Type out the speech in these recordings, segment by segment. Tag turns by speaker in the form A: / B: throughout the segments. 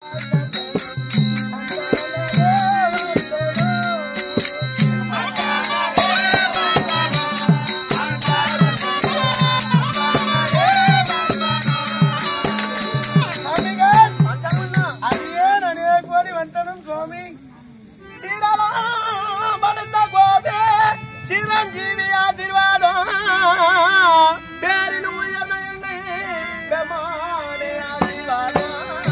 A: அடியேன் அநேக கோடி வந்தனும் சுவாமி சீரலாம்படுத்த கோபே சிரஞ்சீவி ஆசீர்வாதம் பேரின் உயர்ந்த என்னை பெமானே ஆசீர்வாதம்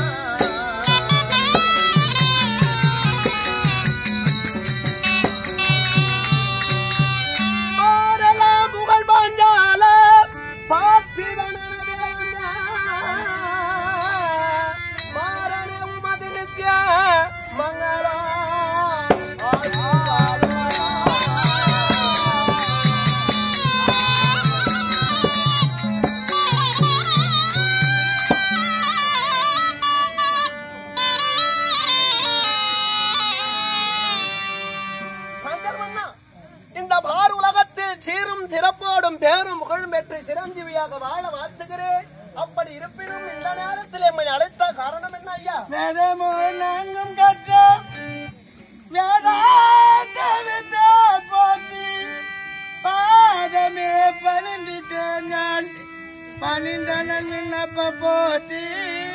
A: பாரலாம் புகழ் பாஞ்சால பார்த்திவனே மாரணே உமது நித்ய மங்களா மன்னா இந்த பார் உலகத்தில் சீரும் சிறப்போடும் பேரும் புகழும் பெற்று சிரஞ்சீவியாக வாழ வாழ்த்துகிறேன் அப்படி இருப்பினும் இந்த நேரத்தில் எம்மை அழைத்த காரணம் என்ன ஐயா
B: வேதமோ நாங்கும் கற்ற வேதாந்த வித்தை போற்றி பாதமே பணிந்திட்டேன் நான் பணிந்தன நின்னப்ப போற்றி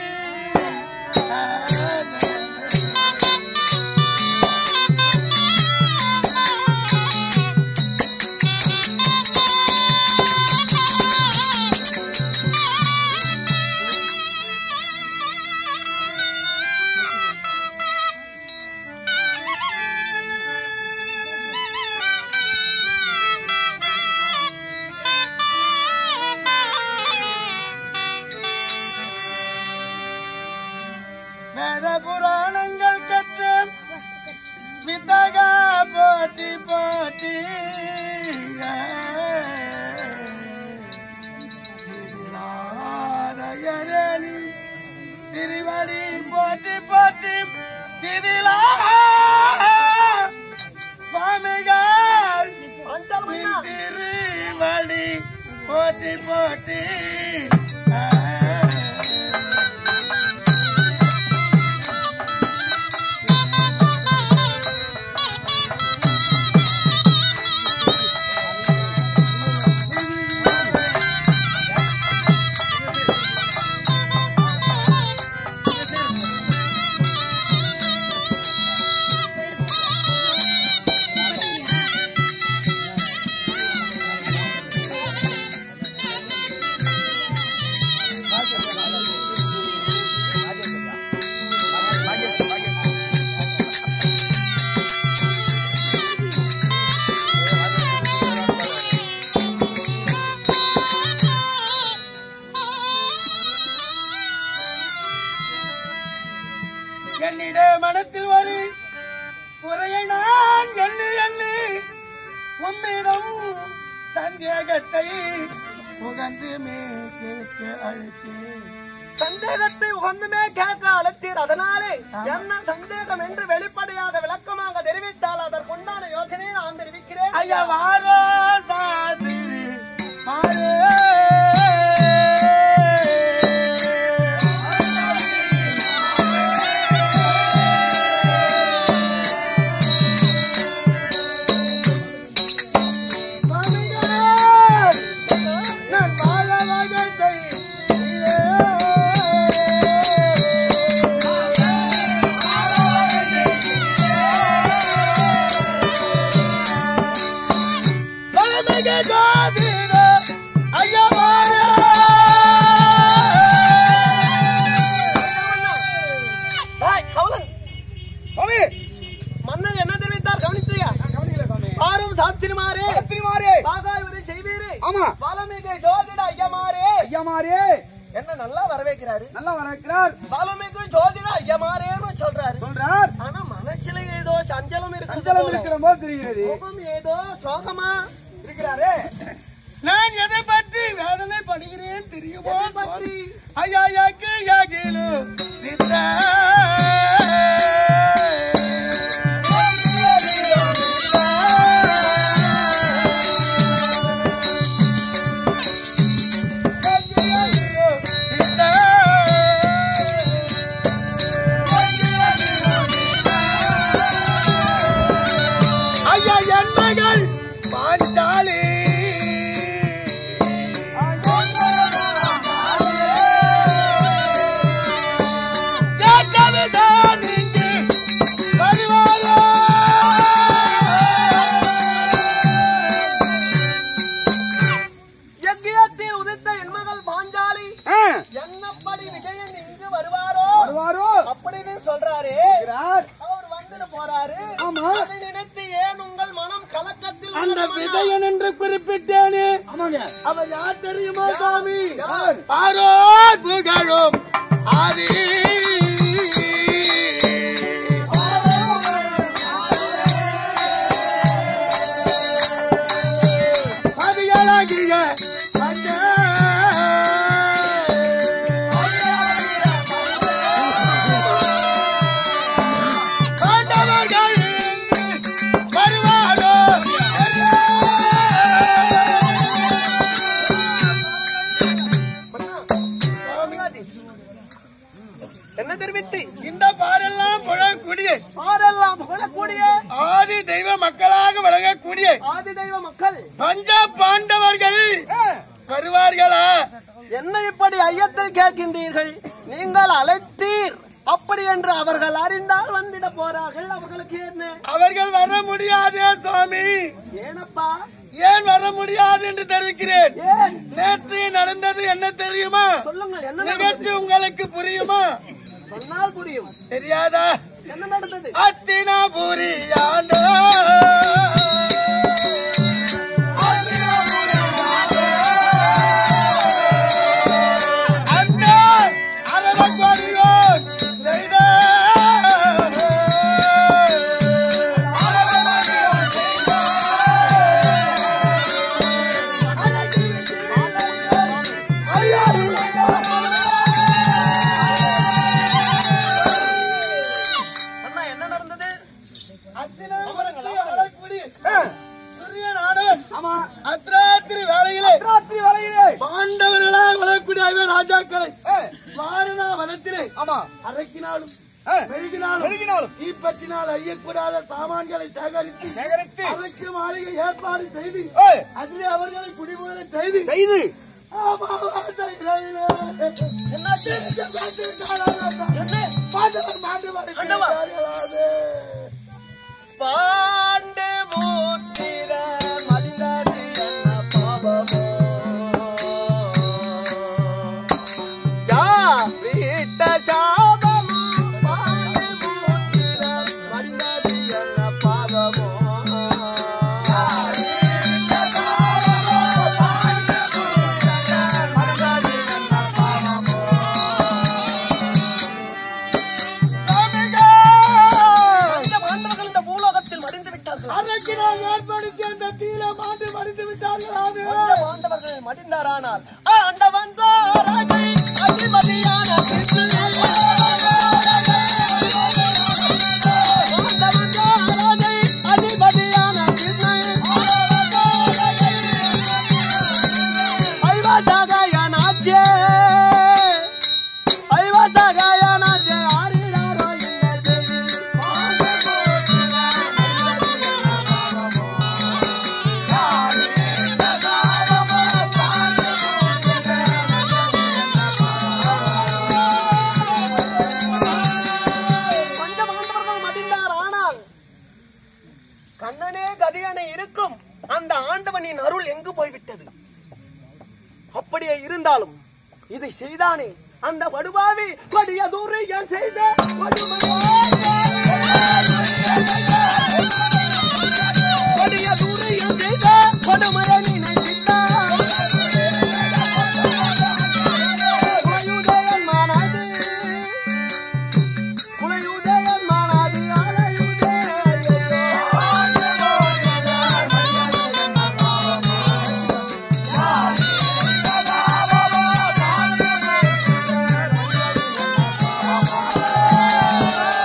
B: வேத புராணங்கள் கற்ற வித்தகா போற்றி போற்றி நாராயணன் திருவடி போற்றி போற்றி திரிலா சுவாமிகள்
A: அஞ்சல் மன்னா
B: திருவடி போற்றி போற்றி என்னிட மனத்தில் ஒரு குறையை நான் எண்ணி எண்ணி உம்மிடம் சந்தேகத்தை புகந்து கேட்க அழைத்தேன்
A: சந்தேகத்தை உகந்துமே கேட்க அழைத்தீர் அதனாலே என்ன சந்தேகம் என்று வெளிப்படையாக விளக்கமாக தெரிவித்தால் அதற்குண்டான யோசனையை நான் தெரிவிக்கிறேன்
B: ஐயா வாரோ சாதிரி மாறே நான் வாழ வகை ஐயா
A: டேய், கவலன். மன்னன் என்ன தெரிவித்தார் கவனித்தியா ஆறும் சாஸ்திரிமாரே பாகாய் வரை செய்வீரே
B: ஆமா.
A: வால்மீகி ஜோதிட ஐயமாரே
B: ஐயாமாரே
A: என்ன நல்லா வரவேற்கிறாரு
B: நல்லா வரக்கிறார்
A: வால்மீகி ஜோதிட ஐயமாரேன்னு சொல்றாரு
B: சொல்றார்
A: ஆனா மனசுல ஏதோ சஞ்சலம் இருக்கு
B: சஞ்சலம் இருக்கிற போல் தெரிகிறது
A: கோபம் ஏதோ சோகமா இருக்கிறாரே
B: நான் எதை பற்றி வேதனை படுகிறேன் தெரியுமோ
A: எதை பற்றி?
B: ஐயா யாக்கு யாகிலு நித்ரா நித்ரா அதுதான் இங்கு வருவாரோ
A: யக்கியத்தில் உதித்த என்மகள் பாஞ்சாலி என்னப்படி விஜயன் இங்கு வருவாரோ
B: வருவாரோ
A: அப்படின்னு சொல்றாரு அவர் வந்துட்டு போறாரு
B: ஆமா.
A: அதை நினைத்து ஏன் உங்கள் மனம் கலக்கத்தில்
B: அந்த
A: உள்ளது மன்னா?
B: விஜயன் என்று குறிப்பிட்டேனே
C: ஆமாங்க
B: அவர் யார் தெரியுமா சாமி
A: யார்?
B: ஆரோ புகழும் ஆதி அதிகளாகிய அந்த ஆண்டவர்கள் வருவாரோ
A: சுவாமியாதி. என்ன தெரிவித்து
B: இந்த பாரெல்லாம் புழக்கூடிய
A: ஆரெல்லாம் புகழக்கூடிய
B: ஆதி தெய்வ மக்களாக விளங்கக்கூடிய
A: ஆதி தெய்வ மக்கள்
B: பஞ்ச பாண்டவர்கள் வருவார்களா
A: என்ன இப்படி ஐயத்தில் கேட்கின்றீர்கள் நீங்கள் அழைத்தீர் அப்படி என்று அவர்கள் அறிந்தால் வந்திட போறார்கள் அவர்களுக்கு என்ன
B: அவர்கள் வர முடியாதே சுவாமி
A: ஏனப்பா
B: ஏன் வர முடியாது என்று தெரிவிக்கிறேன்
A: ஏன்
B: நேற்று நடந்தது என்ன தெரியுமா
A: சொல்லுங்கள் என்ன
B: நிகழ்ச்சி
A: நடந்தது?
B: உங்களுக்கு புரியுமா
A: சொன்னால் புரியும்
B: தெரியாதா
A: என்ன நடந்தது
B: அத்தினாபுரி ஆண்டோ அண்ணா அரவக்கோடியோன் செய்த
A: அண்ணா என்ன நடந்தது
B: அத்தினாபுரத்தில் வாழக்கூடிய சிறிய நாடு
A: ஆமா
B: அத்ராத்திரி வேலையிலே
A: ராத்திரி வலையிலே
B: பாண்டவர்களாக வளரக்கூடிய ராஜாக்களை வாரணா வனத்திலே
A: ஆமா
B: அரக்கினாலும் மெழுகினாலும் தீப்பற்றினால் அழியக்கூடாத சாமான்களை சேகரித்து
C: சேகரித்து
B: அதற்கு மாளிகை ஏற்பாடு செய்து அதிலே அவர்களை குடிமுறை செய்து
C: செய்து
B: ஆமா, வார்த்தை இறையிலே.
A: என்னாச்சு
B: என்ன? பாண்டவர் மாண்டவர்
A: ஆண்டவா.
B: இருக்கிறார்களாமே.
A: பாண்டு மூத்திர மடிந்தது என்ன பாவமோ யார் வீட்ட சாபம் பாண்டு மூத்திர மடிந்தது என்ன பாவமோ யார் வீட்ட சாபமோ, பாண்டு மூத்திர மடிந்தது என்ன பாவமோ இந்த மாண்டவர்கள் இந்த பூலோகத்தில் மடிந்து விட்டார்கள்
B: அரக்கினால் ஏற்படுத்திய அந்த தீல மாண்டு மடித்து விட்டார்களாமே
A: அந்த மாண்டவர்கள் மடிந்தாரானால் ஆண்ட வந்தாராகை அதிபதியான கிருஷ்ணன். ஆண்ட வந்தாராகை அதிபதியான கிருஷ்ணன். ஐவதகையனாச்சே. ஐவதகையனாச்சே. ஆரிராரோ என்ன செய்தி? பஞ்சமாண்டவர்கள் மடிந்தார் ஆனால் கண்ணனே கதியனை இருக்கும் அந்த ஆண்டவனின் அருள் எங்கு போய்விட்டது அப்படியே இருந்தாலும் இதை செய்தானே அந்த படுபாவி படிய தூரையன் செய்த படிய தூரையன் செய்த படுமரை நினைத்தார் குலையுதயன் மானாது குலையுதயன் மானாது அலையுதே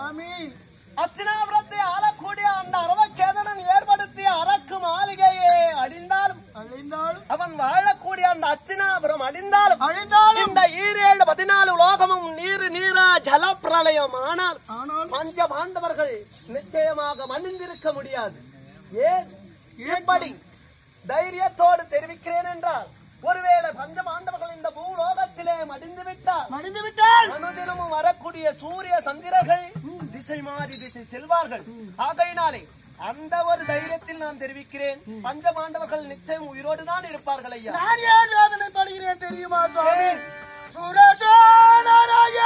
B: சுவாமி
A: அத்தினாபுரத்தை ஆளக்கூடிய அந்த அரவக்கேதனன் ஏற்படுத்திய அரக்கு மாளிகையே அழிந்தாலும்
B: அழிந்தாலும்
A: அவன் வாழக்கூடிய அந்த அத்தினாபுரம் அழிந்தாலும்
B: அழிந்தாலும்
A: இந்த ஈரேழு பதினாலு லோகமும் நீர் நீரா ஜல பிரளயம் ஆனால்
B: ஆனால்
A: பஞ்ச பாண்டவர்கள் நிச்சயமாக மன்னிந்திருக்க முடியாது ஏன் இப்படி தைரியத்தோடு தெரிவிக்கிறேன் என்றால் ஒருவேளை பஞ்ச பாண்டவர்கள் இந்த பூலோகத்திலே மடிந்து விட்டால்
B: மடிந்து விட்டால்
A: அனுதினமும் வரக்கூடிய சூரிய சந்திரர்கள் திசை மாறி திசை செல்வார்கள் ஆகையினாலே அந்த ஒரு தைரியத்தில் நான் தெரிவிக்கிறேன் பஞ்ச பாண்டவர்கள் நிச்சயம் உயிரோடு தான் இருப்பார்கள் ஐயா
B: நான் ஏன் வேதனை படுகிறேன் தெரியுமா சுவாமி சுரசோனராய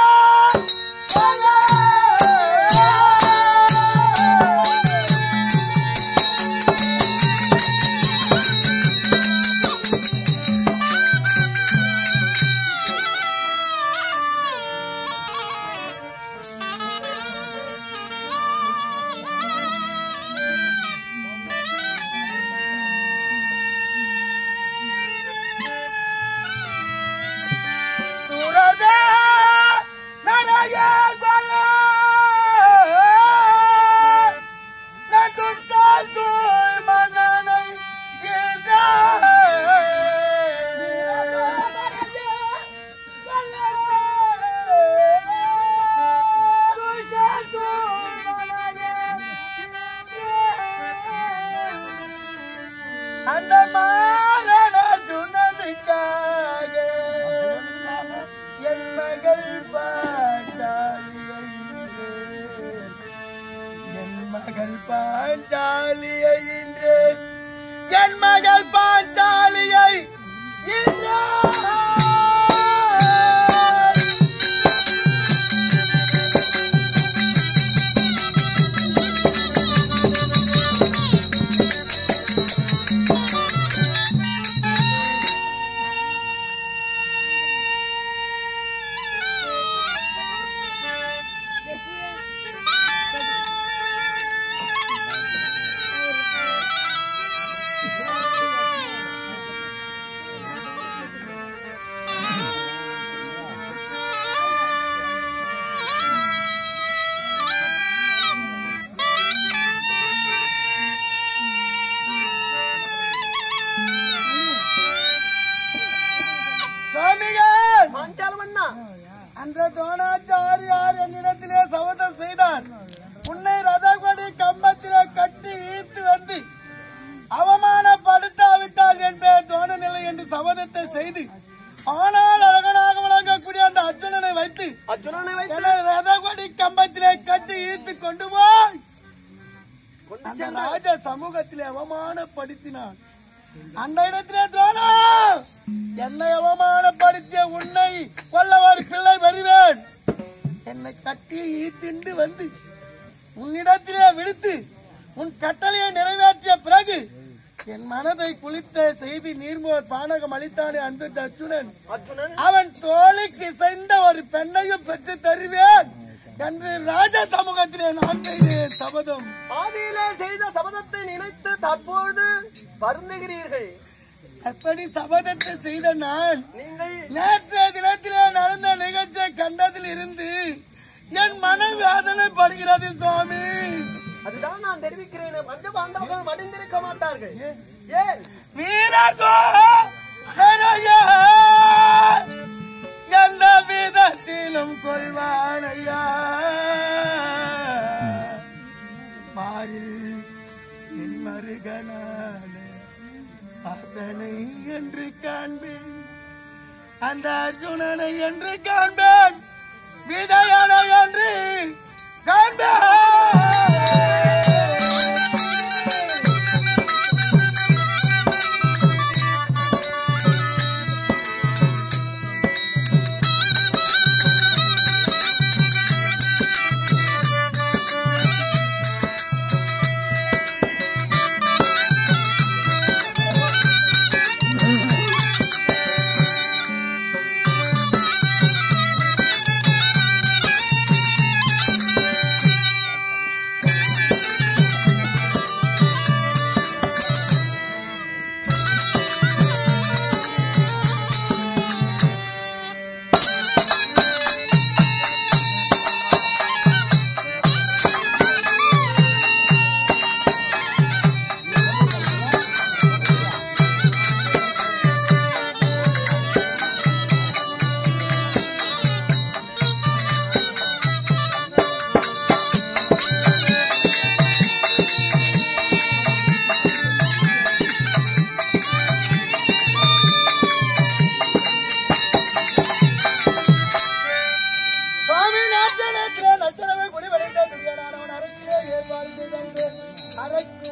B: சுரதா நரய பல நதுத்தாத்து மனனை அந்த மாரண சுனதுக்காக என் மகள் பாஞ்சாலியை என் மகள் பாஞ்சாலியை இன்று என் மகள் பாஞ்சாலியை இன்று சுவாமிகள்
A: பாஞ்சாலமண்ணா
B: அந்த தோணாச்சாரியார் என்னிடத்திலே சபதம் செய்தார் உன்னை ரதகொடி கம்பத்திலே கட்டி ஈர்த்து வந்து அவமானப்படுத்தாவிட்டால் என்பே தோண நிலை என்று சபதத்தை செய்து ஆனால் அழகனாக விளங்கக்கூடிய அந்த அர்ஜுனனை வைத்து
A: அர்ஜுனனை வைத்து
B: என்னை ரதகொடி கம்பத்திலே கட்டி ஈர்த்து கொண்டு போய்
A: கொண்டு
B: அந்த
A: சென்று
B: ராஜ சமூகத்திலே அவமானப்படுத்தினான் அந்த இடத்திலே தோணா என்னை அவமானப்படுத்திய உன்னை கொல்ல ஒரு பிள்ளை வருவேன் என்னை கட்டி ஈத்திண்டு வந்து உன்னிடத்திலே விடுத்து உன் கட்டளையை நிறைவேற்றிய பிறகு என் மனதை குளித்த செய்தி நீர்மோர் பானகம் அளித்தானே அந்த அர்ஜுனன்
A: அர்ஜுனன்
B: அவன் தோளுக்கு செய்த ஒரு பெண்ணையும் பெற்று தருவேன் என்று ராஜ சமூகத்திலே நான் செய்தேன் சபதம்
A: ஆதியிலே செய்த சபதத்தை நினைத்து தற்பொழுது வருந்துகிறீர்கள்
B: எப்படி சபதத்தை செய்த நான்
A: நீங்கள்
B: நேற்றைய தினத்திலே நடந்த நிகழ்ச்சியை கண்டதில் இருந்து என் மன வேதனைப்படுகிறது சுவாமி
A: அதுதான் நான் தெரிவிக்கிறேன் பஞ்ச பாண்டவர்கள் மடிந்திருக்க மாட்டார்கள் ஏன்
B: வீரகோ நிறைய எந்த விதத்திலும் கொள்வானையா மாறில் என் மருகனாலே அதனை என்று காண்பேன் அந்த அர்ஜுனனை என்று காண்பேன் விஜயனை என்று காண்பேன்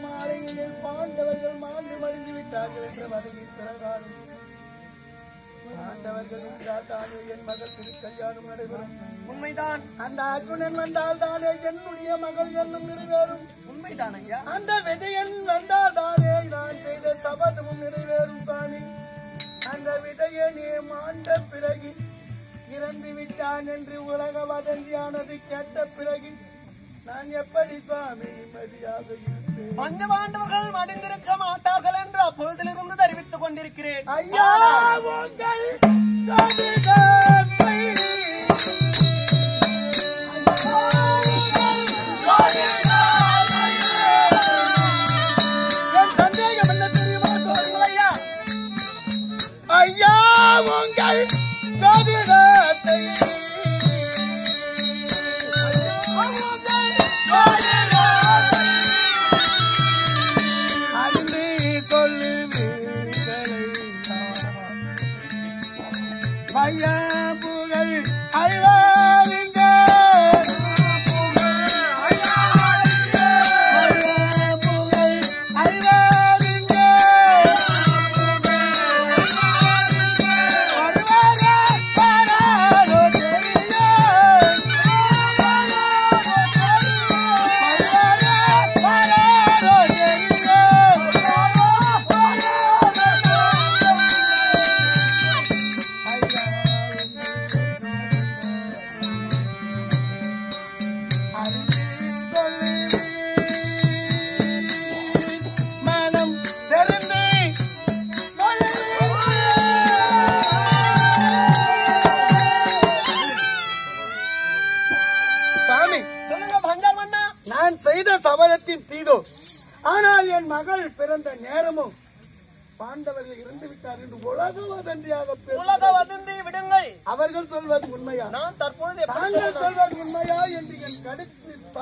B: மாலையிலே பாண்டவர்கள் மாண்டு மடிந்து விட்டார்கள் என்ற வகையில் பிறகாலும் பாண்டவர்களும் தானே என் மகள் திருக்கல்யாணம் நடைபெறும்
A: உண்மைதான்
B: அந்த அர்ஜுனன் வந்தால் தானே என்னுடைய மகள் என்னும் நிறைவேறும்
A: உண்மைதான் ஐயா
B: அந்த விஜயன் வந்தால் தானே நான் செய்த சபதமும் நிறைவேறும் தானே அந்த விஜயனே மாண்ட பிறகு இறந்து விட்டான் என்று உலக வதந்தியானது கேட்ட பிறகு நான் எப்படி சுவாமி நிம்மதியாக இருப்பேன்
A: பஞ்சபாண்டவர்கள் மடிந்திருக்க மாட்டார்கள் என்று அப்பொழுதிலிருந்து தெரிவித்துக் கொண்டிருக்கிறேன்
B: ஐயா உங்கள் கதிதத்தை என் சந்தேகம் என்ன தெரியுமா சொல்லுங்கள் ஐயா ஐயா உங்கள் கதிதத்தை அறிந்து கொள்ளுவீர்களை ஐயா புகழ் ஐவாவிங்க புகழ் ஐவாவிங்க வருவாரா வராரோ தெரியும் வருவாரா வராரோ மனம் திறந்து சாமி
A: சொல்லுங்க பஞ்சால் மன்னா
B: நான் செய்த சபதத்தின் தீதோ ஆனால் என் மகள் பிறந்த நேரமும் பாண்டவர்கள் இறந்து விட்டார் என்று உலக வதந்தியாக பேச-
A: உலக வதந்தி விடுங்கள்
B: அவர்கள் சொல்வது உண்மையா
A: நான் தற்பொழுது எப்படி
B: தாங்கள்
A: சொல்லணும்?
B: சொல்வது உண்மையா என்று என் கடுத்து